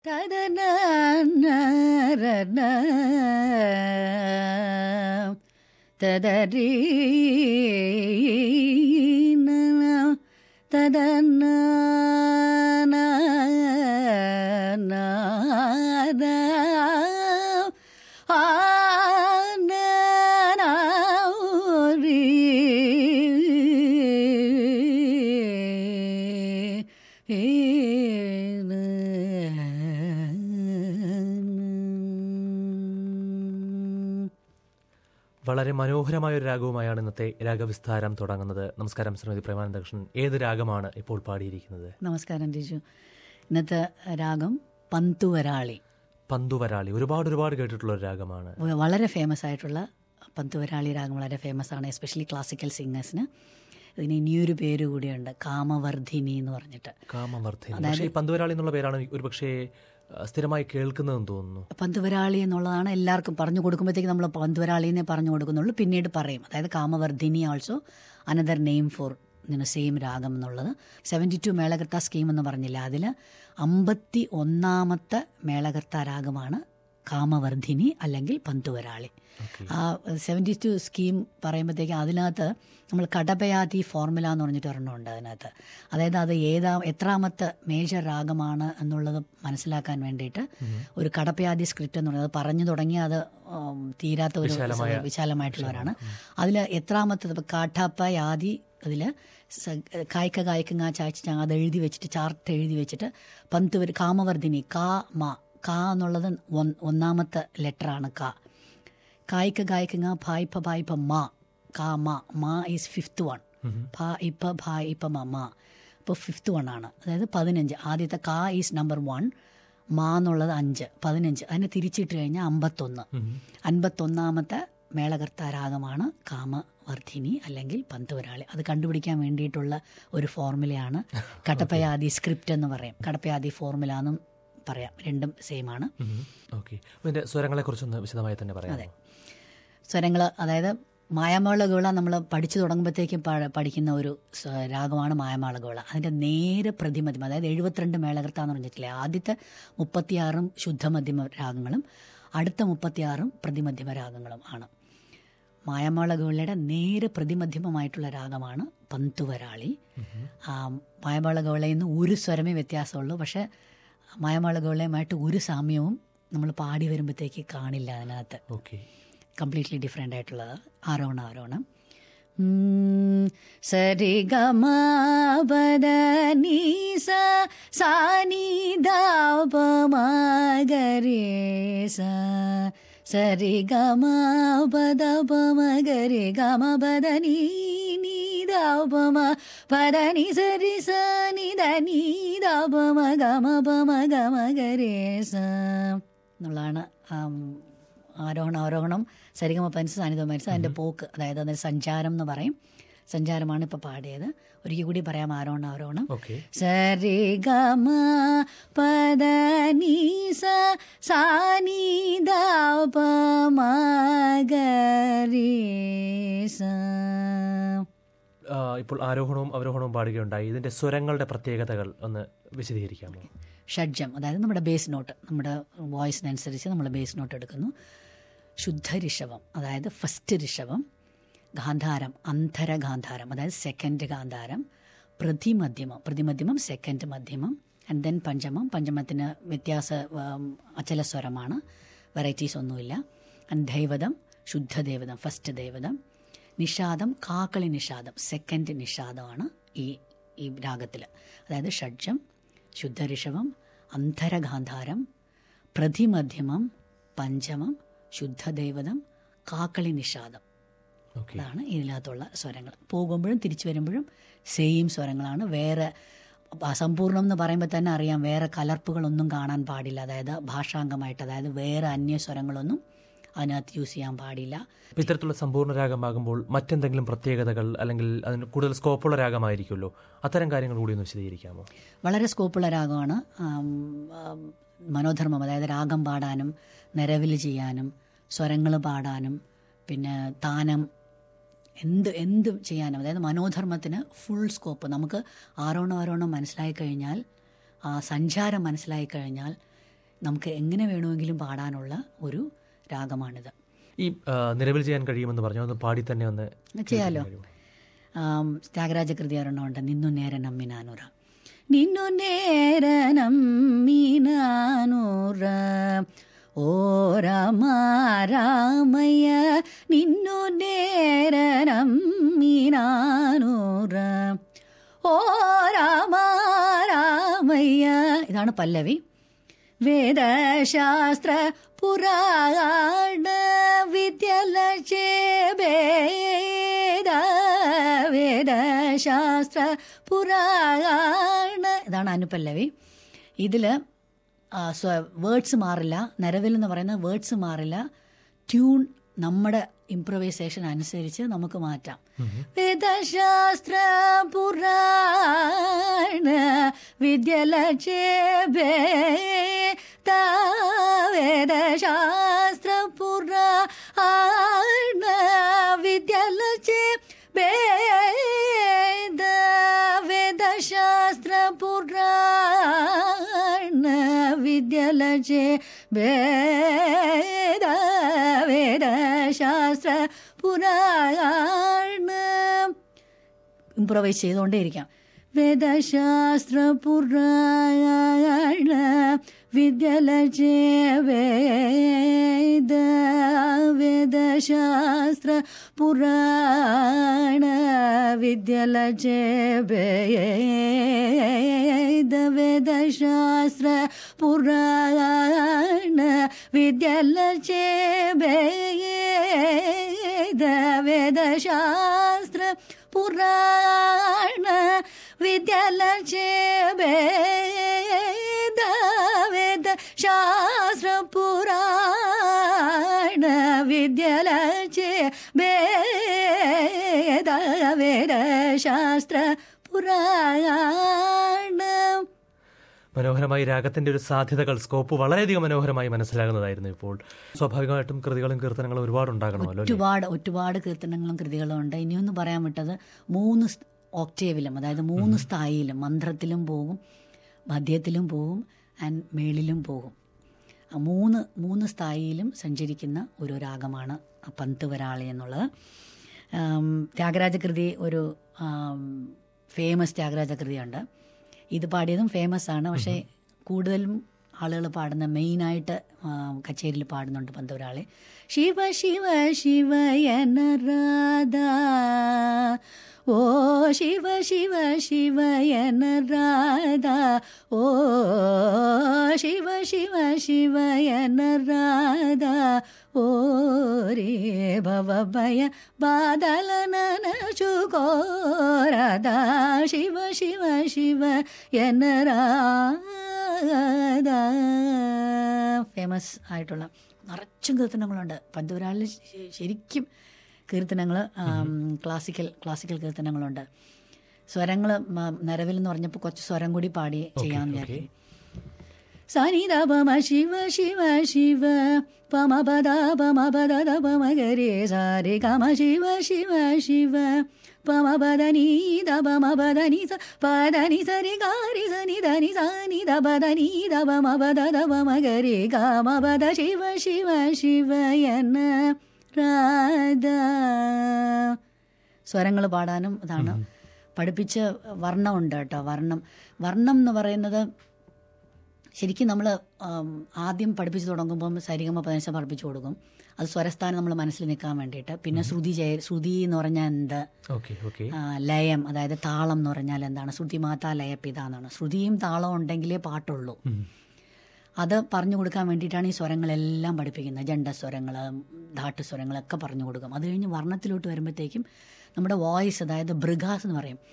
തദരീ തദന വളരെ മനോഹരമായ ഒരു രാഗവുമായാണ് ഇന്നത്തെ രാഗവിസ്താരം തുടങ്ങുന്നത് നമസ്കാരം ശ്രീമതി പ്രേമാനന്ദകൃഷ്ണൻ ഏത് രാഗമാണ് ഇപ്പോൾ പാടിയിരിക്കുന്നത് നമസ്കാരം ടീച്ചു ഇന്നത്തെ രാഗം പന്തുവരാളി പന്തുവരാളി ഒരുപാട് ഒരുപാട് കേട്ടിട്ടുള്ള ഒരു രാഗമാണ് വളരെ ഫേമസ് ആയിട്ടുള്ള പന്തുവരാളി രാഗം വളരെ ഫേമസ് ആണ് എസ്പെഷ്യലി ക്ലാസിക്കൽ സിംഗേഴ്സിന് ഇതിന് ഇനിയൊരു പേര് കൂടിയുണ്ട് കാമവർദ്ധിനി എന്ന് പറഞ്ഞിട്ട് കാമവർദ്ധനി പക്ഷേ ഈ പന്തുവരാളി എന്നുള്ള പേരാണ് ഒരു പക്ഷേ സ്ഥിരമായി കേൾക്കുന്നതെന്ന് തോന്നുന്നു പന്തുവരാളി എന്നുള്ളതാണ് എല്ലാവർക്കും പറഞ്ഞു കൊടുക്കുമ്പോഴത്തേക്ക് നമ്മൾ പന്തുവരാളി എന്നേ പറഞ്ഞു കൊടുക്കുന്നുള്ളൂ പിന്നീട് പറയും അതായത് Kamavardhini also another name for ഇതിന് സെയിം രാഗം എന്നുള്ളത് സെവൻറ്റി ടു മേളകർത്ത സ്കീം എന്ന് പറഞ്ഞില്ല അതിൽ അമ്പത്തി ഒന്നാമത്തെ മേളകർത്ത രാഗമാണ് കാമവർദ്ധിനി അല്ലെങ്കിൽ പന്തുവരാളി ആ സെവൻറ്റി ടു സ്കീം പറയുമ്പോഴത്തേക്ക് അതിനകത്ത് നമ്മൾ കടപയാതി ഫോർമുല എന്ന് പറഞ്ഞിട്ട് ഒരെണ്ണമുണ്ട് അതിനകത്ത് അതായത് അത് ഏതാ എത്രാമത്തെ മേജർ രാഗമാണ് എന്നുള്ളത് മനസ്സിലാക്കാൻ വേണ്ടിയിട്ട് ഒരു കടപ്പയാതി സ്ക്രിപ്റ്റ് എന്ന് പറയുന്നത് പറഞ്ഞു തുടങ്ങി അത് ഉം, തീരാത്ത ഒരു വിശാലമായിട്ടുള്ളവരാണ് അതിൽ എത്രാമത്തെ കാഠപ്പയാതി അതിൽ കായ്ക്ക കായ്ക്കങ്ങ ചായ്ച്ച അത് എഴുതി വെച്ചിട്ട് ചാർട്ട് എഴുതി വെച്ചിട്ട് പന്ത് വരെ കാമവർദ്ധിനി കാ മ കാ എന്നുള്ളത് ഒൻ- ഒന്നാമത്തെ ലെറ്ററാണ് കാ കായ്ക്ക കായ്ക്കങ്ങ ഭായ്പ ഭായ്പ മ കാ മ മ ഈസ് ഫിഫ്ത്ത് വൺ ഭ ഇപ്പ ഭ ഇപ്പ മ മ ഇപ്പോൾ ഫിഫ്ത്ത് വൺ ആണ് അതായത് പതിനഞ്ച് ആദ്യത്തെ കാ ഈസ് നമ്പർ വൺ മാ എന്നുള്ളത് അഞ്ച് പതിനഞ്ച് അതിനെ തിരിച്ചിട്ട് കഴിഞ്ഞാൽ അമ്പത്തൊന്ന് അൻപത്തൊന്നാമത്തെ മേളകർത്ത രാഗമാണ് കാമവർദ്ധിനി അല്ലെങ്കിൽ പന്തുവരാളി അത് കണ്ടുപിടിക്കാൻ വേണ്ടിയിട്ടുള്ള ഒരു ഫോർമുലയാണ് കടപ്പയാതി സ്ക്രിപ്റ്റ് എന്ന് പറയും കടപ്പയാതി ഫോർമുല എന്നും പറയാം രണ്ടും സെയിം ആണ് ഓക്കെ ഇതിന്റെ സ്വരങ്ങളെ കുറിച്ചൊന്ന് വിശദമായി തന്നെ പറയാം സ്വരങ്ങൾ അതായത് മായാമാളകവിള നമ്മൾ പഠിച്ചു തുടങ്ങുമ്പോഴത്തേക്കും പ- പഠിക്കുന്ന ഒരു സ്വ- രാഗമാണ് മായാമാളകവിള അതിൻ്റെ നേരെ പ്രതിമധ്യമം അതായത് എഴുപത്തിരണ്ട് മേളകർത്താന്ന് പറഞ്ഞിട്ടില്ലേ ആദ്യത്തെ മുപ്പത്തിയാറും ശുദ്ധമധ്യമ രാഗങ്ങളും അടുത്ത മുപ്പത്തിയാറും പ്രതിമധ്യമ രാഗങ്ങളും ആണ് മായാമാളകവിളയുടെ നേരെ പ്രതിമധ്യമമായിട്ടുള്ള രാഗമാണ് പന്തുവരാളി ആ മായാമാളകവിളയിൽ നിന്ന് ഒരു സ്വരമേ വ്യത്യാസമുള്ളൂ പക്ഷേ മായാമാളകവിളയുമായിട്ട് ഒരു സാമ്യവും നമ്മൾ പാടി വരുമ്പോഴത്തേക്ക് കാണില്ല അതിനകത്ത് ഓക്കെ കംപ്ലീറ്റ്ലി ഡിഫറെൻ്റ് ആയിട്ടുള്ളത് ആരോഹണ ആരോഹണം സരി ഗമ പദ നീ സ സാ നീ ദ പ മ ഗ രേ സ സരി ഗമ പദ പ മ ഗ രേ ഗമ പദ നീ നീ ദ പ മ പദ നീ സരി സ നീ ദ നീ ദ പ മ ഗ മ പ മ ഗ മ ഗ രേ സ എന്നുള്ളതാണ് ആം, ആരോഹണം ആരോഹണം സരിഗമ പനിസ് സാന്നിധ്യം പനിസ് അതിൻ്റെ പോക്ക് അതായത് അതിന് സഞ്ചാരം എന്ന് പറയും സഞ്ചാരമാണ് ഇപ്പോൾ പാടിയത് ഒരിക്കൽ കൂടി പറയാം ആരോഹണം ആരോഹണം ഓക്കെ സരിഗമ പദ നീ സ സാ നീ ദ പ മ ഗ രേ സ ഇപ്പോൾ ആരോഹണവും അവരോഹണവും പാടുകയുണ്ടായി ഇതിന്റെ സ്വരങ്ങളുടെ പ്രത്യേകതകൾ ഒന്ന് വിശദീകരിക്കാമോ ഷഡ്ജം അതായത് നമ്മുടെ ബേസ് നോട്ട് നമ്മുടെ വോയിസിനനുസരിച്ച് നമ്മൾ ബേസ് നോട്ട് എടുക്കുന്നു ശുദ്ധ ഋഷഭം അതായത് ഫസ്റ്റ് ഋഷഭം ഗാന്ധാരം അന്തര ഗാന്ധാരം അതായത് സെക്കൻഡ് ഗാന്ധാരം പ്രതിമധ്യമം പ്രതിമധ്യമം സെക്കൻഡ് മധ്യമം ആൻഡ് ദെൻ പഞ്ചമം പഞ്ചമത്തിന് വ്യത്യാസ ഉം, അചലസ്വരമാണ് വെറൈറ്റീസ് ഒന്നുമില്ല ആൻഡ് ദൈവതം ശുദ്ധ ദേവതം ഫസ്റ്റ് ദേവതം നിഷാദം കാക്കളി നിഷാദം സെക്കൻഡ് നിഷാദമാണ് ഈ ഈ രാഗത്തിൽ അതായത് ഷഡ്ജം ശുദ്ധഋഷഭം അന്തരഗാന്ധാരം പ്രതിമധ്യമം പഞ്ചമം ശുദ്ധദേവതം കാക്കളി നിഷാദം ഓക്കെ അതാണ് ഇതിനകത്തുള്ള സ്വരങ്ങൾ പോകുമ്പോഴും തിരിച്ചു വരുമ്പോഴും സെയിം സ്വരങ്ങളാണ് വേറെ അസമ്പൂർണം എന്ന് പറയുമ്പോൾ തന്നെ അറിയാം വേറെ കലർപ്പുകളൊന്നും കാണാൻ പാടില്ല അതായത് ഭാഷാംഗമായിട്ട് അതായത് വേറെ അന്യ സ്വരങ്ങളൊന്നും അതിനകത്ത് യൂസ് ചെയ്യാൻ പാടില്ല അപ്പൊ ഇത്തരത്തിലുള്ള സമ്പൂർണ്ണ രാഗമാകുമ്പോൾ മറ്റെന്തെങ്കിലും പ്രത്യേകതകൾ അല്ലെങ്കിൽ അതിന് കൂടുതൽ സ്കോപ്പുള്ള രാഗമായിരിക്കുമല്ലോ അത്തരം കാര്യങ്ങൾ കൂടി ഒന്ന് വിശദീകരിക്കാമോ വളരെ സ്കോപ്പുള്ള രാഗമാണ് ആം, ആം, മനോധർമ്മം അതായത് രാഗം പാടാനും നിരവിൽ ചെയ്യാനും സ്വരങ്ങൾ പാടാനും പിന്നെ താനം എന്ത് എന്ത് ചെയ്യാനും അതായത് മനോധർമ്മത്തിന് ഫുൾ സ്കോപ്പ് നമുക്ക് ആരോണം ആരോണം മനസ്സിലായി കഴിഞ്ഞാൽ ആ സഞ്ചാരം മനസ്സിലായി കഴിഞ്ഞാൽ നമുക്ക് എങ്ങനെ വേണമെങ്കിലും പാടാനുള്ള ഒരു രാഗമാണിത് ഈ ആ, നിലവിൽ ചെയ്യാൻ കഴിയുമെന്ന് പറഞ്ഞു ഒന്ന് പാടി തന്നെ ഒന്ന് ചെയ്യാലോ ആം, ത്യാഗരാജ കൃതി ഒരെണ്ണമുണ്ട് നിന്നു നേരനമ്മിനാനുറ നിന്നു നേരനമ്മിനാനുറ ഓ രാമ രാമയ്യ നിന്നു നേരനമ്മിനാനുറ ഓ രാമ രാമയ്യ ഇതാണ് പല്ലവി വേദശാസ്ത്ര പുരാണ വിദ്യലക്ഷേഭേദ വേദശാസ്ത്ര പുരാണ ഇതാണ് അനുപല്ലവി ഇതിൽ വേർഡ്സ് മാറില്ല നിലവിൽ എന്ന് പറയുന്ന വേർഡ്സ് മാറില്ല ട്യൂൺ നമ്മുടെ ഇംപ്രവൈസേഷൻ അനുസരിച്ച് നമുക്ക് മാറ്റാം വേദശാസ്ത്ര പുരാണ വിദ്യലക്ഷേഭേദ വേദശാസ്ത്ര പുരാണ വിദ്യലക്ഷേ വേദ വേദശാസ്ത്ര പുരാണ വിദ്യലക്ഷേ വേദ വേദശാസ്ത്ര പുരാണ ഇംപ്രവൈസ് ചെയ്തുകൊണ്ടേയിരിക്കാം വേദശാസ്ത്ര പുരാണ വിദ്യലജേ വേദ വേദശാസ്ത്ര പുരാണ വിദ്യലജേ വേദ വേദശാസ്ത്ര പുരാണ വിദ്യലജേ വേദ വേദശാസ്ത്ര പുരാണ വിദ്യലജേ വേദ വേദ ശാസ്ത്ര പുരാണ വിദ്യലജേ വേദ വേദ ശാസ്ത്ര പുരാണ മനോഹരമായി രാഗത്തിന്റെ ഒരു സാധ്യതകൾ സ്കോപ്പ് വളരെയധികം മനോഹരമായി മനസ്സിലാകുന്നതായിരുന്നു ഇപ്പോൾ സ്വാഭാവികമായിട്ടും കൃതികളും കീർത്തനങ്ങളും ഒരുപാട് ഉണ്ടാകണമല്ലോ അല്ലേ? ഒരുപാട് ഒരുപാട് കീർത്തനങ്ങളും കൃതികളും ഉണ്ട് ഇനിയൊന്ന് പറയാൻ വിട്ടത് മൂന്ന് സ് ഓക്ടേവിലും അതായത് മൂന്ന് സ്ഥായിയിലും മന്ത്രത്തിലും പോകും മധ്യത്തിലും പോകും ആൻഡ് മേളിലും പോകും ആ മൂന്ന് മൂന്ന് സ്ഥായിയിലും സഞ്ചരിക്കുന്ന ഒരു രാഗമാണ് ആ പന്ത് വരാളി എന്നുള്ളത് ആം, ത്യാഗരാജകൃതി ഒരു ഫേമസ് ത്യാഗരാജകൃതിയുണ്ട് ഇത് പാടിയതും ഫേമസ് ആണ് പക്ഷേ കൂടുതലും ആളുകൾ പാടുന്ന മെയിനായിട്ട് കച്ചേരിയിൽ പാടുന്നുണ്ട് പന്തവരാളെ ശിവ ശിവ ശിവയനരാധ ഓ ശിവ ശിവ ശിവയനരാധ ഓ ശിവ ശിവ ശിവയനരാധ ഓ രേ ഭവഭയ ബാദലനന ചുകോരദ ശിവ ശിവ ശിവ എന്നരാധ ഫേമസ് ആയിട്ടുള്ള നിറച്ചും കീർത്തനങ്ങളുണ്ട് പന്തൂരാളിൽ ശരിക്കും കീർത്തനങ്ങൾ ക്ലാസിക്കൽ ക്ലാസിക്കൽ കീർത്തനങ്ങളുണ്ട് സ്വരങ്ങൾ നിലവിൽ എന്ന് പറഞ്ഞപ്പോൾ കുറച്ച് സ്വരം കൂടി പാടി ചെയ്യാമെന്ന് വിചാരിക്കും സനിത പമ ശിവ ശിവ ശിവ പമ പദ പമ പദ പമ ഗരേ സാരി കമ ശിവ ശിവ ശിവ പമ പദ നീത പമ പദ നി സ പദ നി സരി ഗാരി സനി ധനി സനി ധ പദ നീത പമ പദ ധ പമ ഗരേ ഗമ പദ ശിവ ശിവ ശിവ എന്ന രാധ സ്വരങ്ങൾ പാടാനും ഇതാണ് പഠിപ്പിച്ച വർണ്ണമുണ്ട് കേട്ടോ വർണ്ണം വർണ്ണം എന്ന് പറയുന്നത് ശരിക്കും നമ്മൾ ആദ്യം പഠിപ്പിച്ചു തുടങ്ങുമ്പം സരിഗമ പതിനശ പഠിപ്പിച്ചു കൊടുക്കും അത് സ്വരസ്ഥാനം നമ്മൾ മനസ്സിൽ നിൽക്കാൻ വേണ്ടിയിട്ട് പിന്നെ ശ്രുതി ജയ ശ്രുതി എന്ന് പറഞ്ഞാൽ എന്ത് ഓക്കെ ഓക്കെ ആ, ലയം അതായത് താളം എന്ന് പറഞ്ഞാൽ എന്താണ് ശ്രുതി മാതാ ലയപിത എന്നാണ് ശ്രുതിയും താളവും ഉണ്ടെങ്കിലേ പാട്ടുള്ളൂ അത് പറഞ്ഞു കൊടുക്കാൻ വേണ്ടിയിട്ടാണ് ഈ സ്വരങ്ങളെല്ലാം പഠിപ്പിക്കുന്നത് ജണ്ടസ്വരങ്ങൾ ധാട്ടുസ്വരങ്ങളൊക്കെ പറഞ്ഞു കൊടുക്കും അത് കഴിഞ്ഞ് വർണ്ണത്തിലോട്ട് വരുമ്പോഴത്തേക്കും നമ്മുടെ വോയിസ് അതായത് ബൃഗാസ് എന്ന് പറയും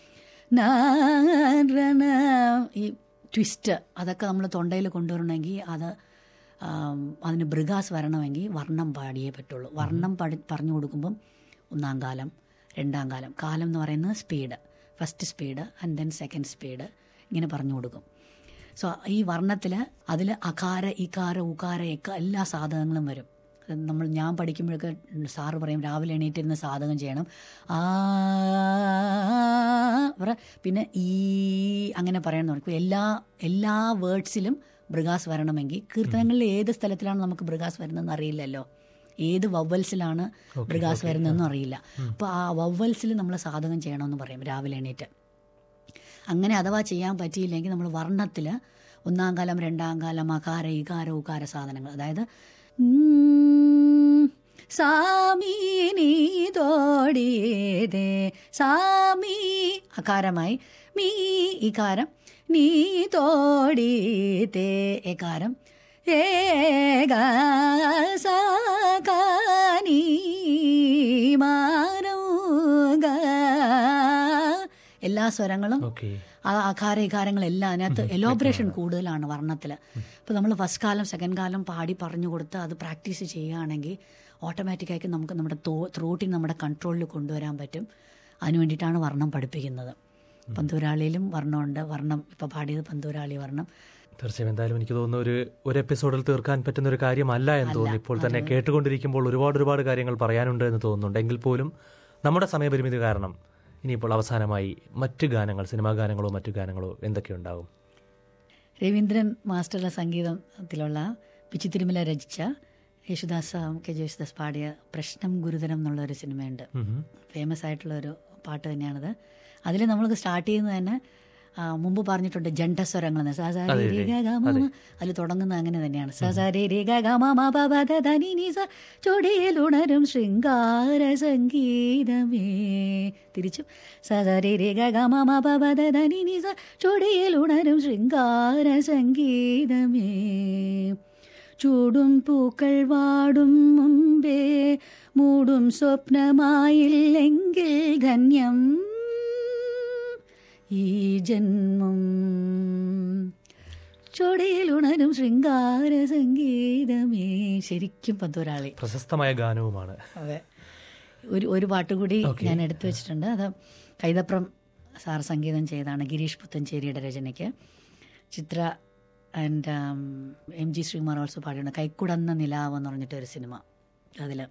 നാരണ ഈ ട്വിസ്റ്റ് അതൊക്കെ നമ്മൾ തൊണ്ടയിൽ കൊണ്ടുവരണമെങ്കിൽ അത് ആം, അതിന് ബൃഗാസ് വരണമെങ്കിൽ വർണ്ണം പാടിയേ പറ്റുള്ളൂ വർണ്ണം പഠി പറഞ്ഞു കൊടുക്കുമ്പം ഒന്നാം കാലം രണ്ടാം കാലം കാലം എന്ന് പറയുന്നത് speed first speed and then second speed ഇങ്ങനെ പറഞ്ഞു കൊടുക്കും സോ ഈ വർണ്ണത്തിൽ അതിൽ അകാര ഇകാര ഉകാര ഒക്കെ എല്ലാ സാധകങ്ങളും വരും അത് നമ്മൾ ഞാൻ പഠിക്കുമ്പോഴൊക്കെ സാറ് പറയും രാവിലെ എണീറ്റിരുന്ന് സാധകം ചെയ്യണം ആ പറ പിന്നെ ഈ അങ്ങനെ പറയണം എന്ന് പറയും എല്ലാ എല്ലാ വേർഡ്സിലും മൃഗാസ് വരണമെങ്കിൽ കീർത്തനങ്ങളിൽ ഏത് സ്ഥലത്തിലാണ് നമുക്ക് മൃഗാസ് വരുന്നതെന്ന് അറിയില്ലല്ലോ ഏത് വവ്വൽസിലാണ് മൃഗാസ് വരുന്നതെന്നും അറിയില്ല അപ്പോൾ ആ വവ്വൽസിൽ നമ്മൾ സാധകം ചെയ്യണമെന്ന് പറയും രാവിലെ എണീറ്റ് അങ്ങനെ അഥവാ ചെയ്യാൻ പറ്റിയില്ലെങ്കിൽ നമ്മൾ വർണ്ണത്തിൽ ഒന്നാം കാലം രണ്ടാം കാലം അകാര ഇകാര ഉകാര സാധനങ്ങൾ അതായത് ഉം, സാമി നീ തോടിയതേ സാമി അകാരമായി മീ ഇകാരം നീ തോടിയതേ എകാരം ഏക സാകാനി മാനൗക എല്ലാ സ്വരങ്ങളും ഓക്കെ ആ അകാര ഇകാരങ്ങളെല്ലാം അതിനകത്ത് എലോബറേഷൻ കൂടുതലാണ് വർണ്ണത്തിൽ അപ്പോൾ നമ്മൾ ഫസ്റ്റ് കാലം സെക്കൻഡ് കാലം പാടി പറഞ്ഞു കൊടുത്ത് അത് പ്രാക്ടീസ് ചെയ്യുകയാണെങ്കിൽ ഓട്ടോമാറ്റിക്കായിട്ട് നമുക്ക് നമ്മുടെ ത്രോട്ടിന് നമ്മുടെ കൺട്രോളിൽ കൊണ്ടുവരാൻ പറ്റും അതിനു വേണ്ടിയിട്ടാണ് വർണ്ണം പഠിപ്പിക്കുന്നത് പന്തൂരാളിയിലും വർണ്ണമുണ്ട് വർണ്ണം ഇപ്പോൾ പാടിയത് പന്തൂരാളി വർണ്ണം തീർച്ചയായും എന്തായാലും എനിക്ക് തോന്നുന്നു ഒരു ഒരു എപ്പിസോഡിൽ തീർക്കാൻ പറ്റുന്ന ഒരു കാര്യമല്ല എന്ന് തോന്നുന്നു ഇപ്പോൾ തന്നെ കേട്ടുകൊണ്ടിരിക്കുമ്പോൾ ഒരുപാട് ഒരുപാട് കാര്യങ്ങൾ പറയാനുണ്ട് എന്ന് തോന്നുന്നുണ്ട് എങ്കിൽ പോലും നമ്മുടെ സമയപരിമിതി കാരണം ഇനിയിപ്പോൾ അവസാനമായി മറ്റ് ഗാനങ്ങൾ സിനിമാ ഗാനങ്ങളോ മറ്റു ഗാനങ്ങളോ എന്തൊക്കെ ഉണ്ടാവും രവീന്ദ്രൻ മാസ്റ്ററുടെ സംഗീതത്തിലുള്ള പിച്ചിത്തിരുമല രചിച്ച യേശുദാസ് കെ ജെ യേശുദാസ് പാടിയ പ്രശ്നം ഗുരുതരം എന്നുള്ള ഒരു സിനിമയുണ്ട് ഉം. ഫേമസ് ആയിട്ടുള്ള ഒരു പാട്ട് തന്നെയാണത് അതിൽ നമ്മൾക്ക് സ്റ്റാർട്ട് ചെയ്യുന്നത് തന്നെ ആ, മുമ്പ് പറഞ്ഞിട്ടുണ്ട് ജണ്ടസ്വരങ്ങൾ എന്ന്. സ, സ, രി, രി, ഗ, ഗ, മ, മ. അതിൽ തുടങ്ങുന്നത് അങ്ങനെ തന്നെയാണ് സ, സ, രി, രി, ഗ, ഗ, മ, മ, പ, പ, ധ, ധ, നി, നി, സ. ചുടിയിലുണരും ശൃംഗാര സംഗീതമേ തിരിച്ചും സ, സ, രി, രി, ഗ, ഗ, മ, മ, പ, പ, ധ, ധ, നി, നി, സ. ചുടിയിലുണരും ശൃംഗാര സംഗീതമേ ചൂടും പൂക്കൾ വാടും മുമ്പേ മൂടും സ്വപ്നമായില്ലെങ്കിൽ ധന്യം ഈ ജന്മം ചൊടിയിലുണരും ശൃംഗാര സംഗീതമേ ശരിക്കും പന്തൂരാളി പ്രശസ്തമായ ഗാനവുമാണ് അതെ ഒരു ഒരു പാട്ട് കൂടി ഞാൻ എടുത്തു വെച്ചിട്ടുണ്ട് അത് കൈതപ്രം സാർ സംഗീതം ചെയ്താണ് ഗിരീഷ് പുത്തഞ്ചേരിയുടെ രചനയ്ക്ക് Chithra and M G Sreekumar also പാടിയുണ്ട് കൈക്കുടന്ന നിലാവ് എന്ന് പറഞ്ഞിട്ട് ഒരു സിനിമ അതിൽ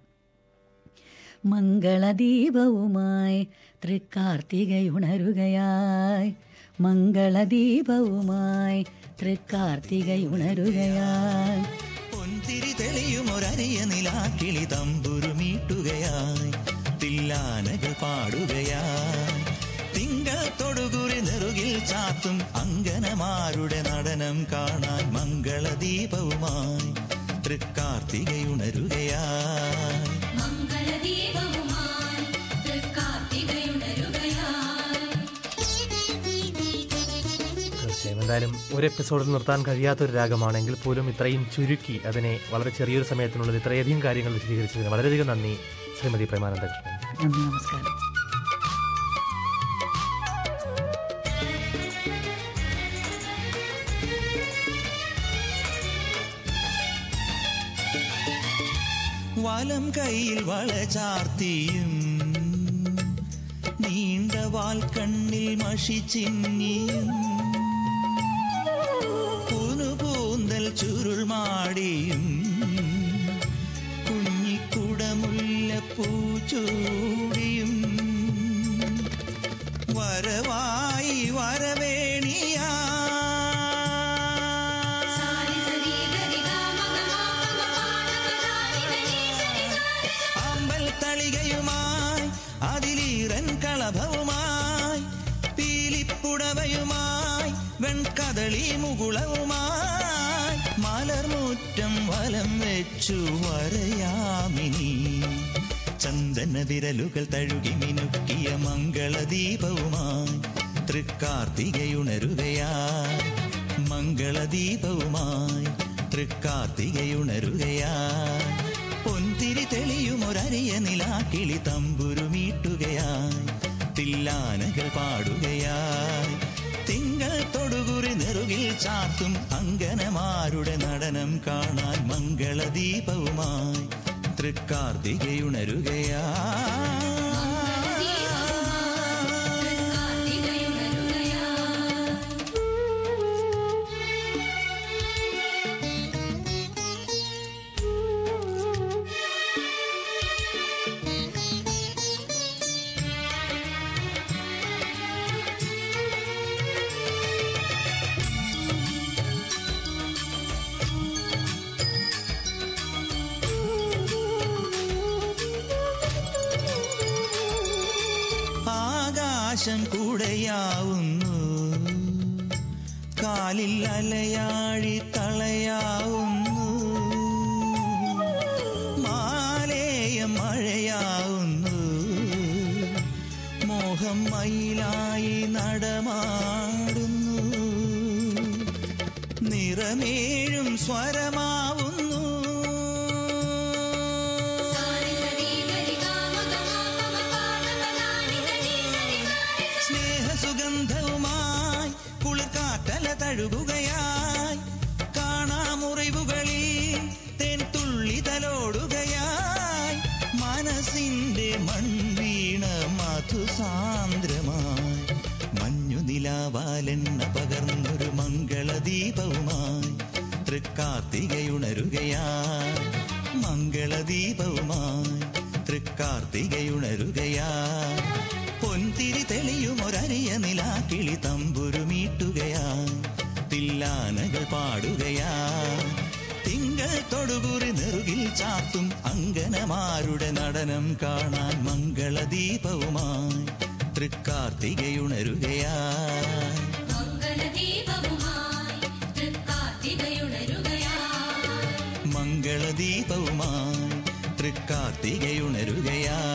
മംഗളദീപവുമായി തൃക്കാർത്തികയുണരുകയായി മംഗളദീപവുമായി തൃക്കാർത്തികയുണരുകയായി പൊൻതിരി തെളിയുമൊരരിയ നിലാക്കിളി തമ്പുരുമീട്ടുകയായി തില്ലാനകൾ പാടുകയായി തിങ്കൾ തൊടുകുറി നെറുകിൽ ചാത്തും അങ്കനമാരുടെ നടനം കാണാൻ മംഗളദീപവുമായി തൃക്കാർത്തികയുണരുകയായി മംഗളദീപവുമായി തൃക്കാർത്തികയുണരുകയായി തീർച്ചയായും എന്തായാലും ഒരു എപ്പിസോഡിൽ നിർത്താൻ കഴിയാത്ത ഒരു രാഗമാണെങ്കിൽ പോലും ഇത്രയും ചുരുക്കി അതിനെ വളരെ ചെറിയൊരു സമയത്തിനുള്ളിൽ ഇത്രയധികം കാര്യങ്ങൾ വിശദീകരിച്ചതിന് വളരെയധികം നന്ദി ശ്രീമതി പ്രേമാനന്ദ കൃഷ്ണൻ നന്ദി നമസ്കാരം വലം കൈയിൽ വള ചാർത്തിയും നീണ്ട വാൽ കണ്ണിൽ മഷി ചിന്നിയും പുനുകൂന്തൽ ചുരുൾ മാടിയും കുഞ്ഞിക്കുടമുല്ല പൂച്ചൂടിയും വരവായി വരവേണിയാ സാരി സരി ഗരി ഗ മ ഗ മ പ മ പ ധ പ ധ നി ധ നി സരി സാരി സ അമ്പൽ തളികയുമായി അതിലീറൻ കളഭവുമായി പീലിപ്പുടവയുമായി വെൺകദളി മുകുളവുമായി മലർമുറ്റം വലം വെച്ചു വരയാമിനി ചന്ദന വിരലുകൾ തഴുകി മിനുക്കിയ മംഗളദീപവുമായി തൃക്കാർത്തികയുണരുകയായി മംഗളദീപവുമായി തൃക്കാർത്തികയുണരുകയായി പൊൻതിരി തെളിയുമൊരരിയ നിലാക്കിളി തമ്പുരുമീട്ടുകയായി തില്ലാനകൾ പാടുകയായി തിങ്കൾ തൊടുകുറി നെറുകിൽ ചാത്തും അങ്കനമാരുടെ നടനം കാണാൻ മംഗളദീപവുമായി തൃക്കാർത്തികയുണരുകയാ തൃക്കാർത്തികയുണരുകയായി ും ആകാശം കൂടെയാവുന്നു കാലിൽ അലയാഴി തളയാവുന്നു മാലേയ മഴയാവുന്നു മോഹം മയിലായി നടമാടുന്നു നിറമേഴും സ്വരമാവുന്നു സാരി സരി ഗരി ഗാമ ഗമ പമ പാദ പദാനി ധനി സരി സാരി സ സ്നേഹസുഗന്ധവുമായി കുളിർക്കാറ്റല തഴുകുകയായി കാണാമുറിവുകളിൽ തേൻ തുള്ളി തലോടുകയായി മനസ്സിന്റെ മൺവീണ മധുസാന്ദ്രമായി മഞ്ഞുനിലാവാലെണ്ണ പകർന്നൊരു മംഗളദീപവുമായി തൃക്കാർത്തികയുണരുകയായി മംഗളദീപവുമായി തൃക്കാർത്തികയുണരുകയായി പൊൻതിരി തെളിയുമൊരരിയ നിലാക്കിളി തമ്പുരുമീട്ടുകയായി തില്ലാനകൾ പാടുകയായി തിങ്കൾ തൊടുകുറി നെറുകിൽ ചാത്തും അങ്കനമാരുടെ നടനം കാണാൻ മംഗളദീപവുമായി തൃക്കാർത്തികയുണരുകയായി മംഗളദീപവുമായി തൃക്കാർത്തികയുണരുകയായി മംഗളദീപവുമായി തൃക്കാർത്തികയുണരുകയായി